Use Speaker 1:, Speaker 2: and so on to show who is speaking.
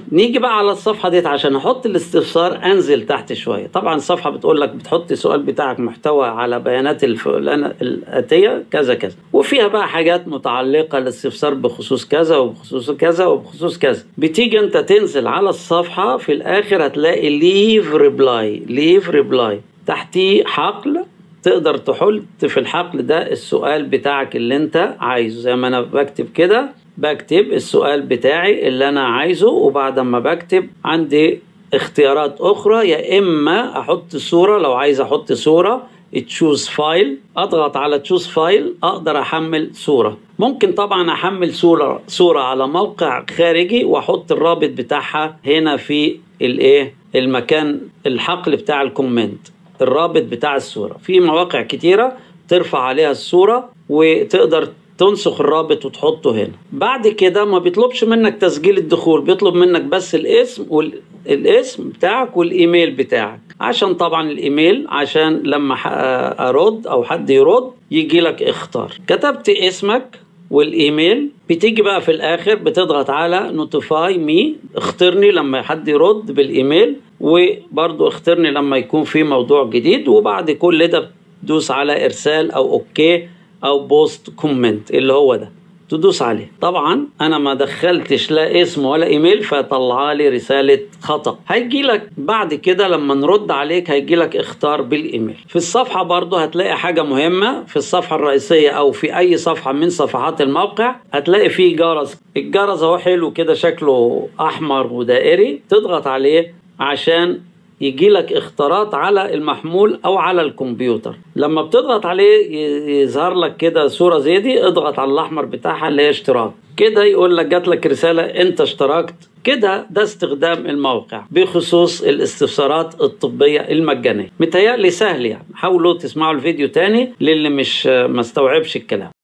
Speaker 1: نيجي بقى على الصفحه ديت عشان احط الاستفسار انزل تحت شويه طبعا الصفحه بتقول لك بتحط السؤال بتاعك محتوى على بيانات الفلانه الاتيه كذا كذا وفيها بقى حاجات متعلقه الاستفسار بخصوص كذا وبخصوص كذا وبخصوص كذا بتيجي انت تنزل على الصفحه في الاخر هتلاقي ليف ريبلاي ليف ريبلاي تحتيه حقل تقدر تحط في الحقل ده السؤال بتاعك اللي انت عايزه زي ما انا بكتب كده بكتب السؤال بتاعي اللي انا عايزه وبعد ما بكتب عندي اختيارات اخرى يا اما احط صوره لو عايز احط صوره تشوز فايل اضغط على تشوز فايل اقدر احمل صوره ممكن طبعا احمل صوره صوره على موقع خارجي واحط الرابط بتاعها هنا في الايه المكان الحقل بتاع الكومنت الرابط بتاع الصوره في مواقع كتيره ترفع عليها الصوره وتقدر تنسخ الرابط وتحطه هنا بعد كده ما بيطلبش منك تسجيل الدخول بيطلب منك بس الاسم والاسم بتاعك والايميل بتاعك عشان طبعا الايميل عشان لما ارد او حد يرد يجي لك اختار كتبت اسمك والايميل بتيجي بقى في الاخر بتضغط على نوتيفاي مي اخترني لما حد يرد بالايميل وبرضو اخترني لما يكون في موضوع جديد وبعد كل ده تدوس على ارسال او اوكي او بوست كومنت اللي هو ده تدوس عليه طبعا انا ما دخلتش لا اسم ولا ايميل فطلع لي رساله خطا هيجي لك بعد كده لما نرد عليك هيجي لك اختار بالايميل في الصفحه برضو هتلاقي حاجه مهمه في الصفحه الرئيسيه او في اي صفحه من صفحات الموقع هتلاقي فيه جرس الجرس اهو حلو كده شكله احمر ودائري تضغط عليه عشان يجي لك اختارات على المحمول او على الكمبيوتر لما بتضغط عليه يظهر لك كده صوره زي دي اضغط على الاحمر بتاعها اللي هي اشتراك كده يقول لك جات لك رساله انت اشتركت كده ده استخدام الموقع بخصوص الاستفسارات الطبية المجانية متهيألي سهل يعني حاولوا تسمعوا الفيديو تاني للي مش ما استوعبش الكلام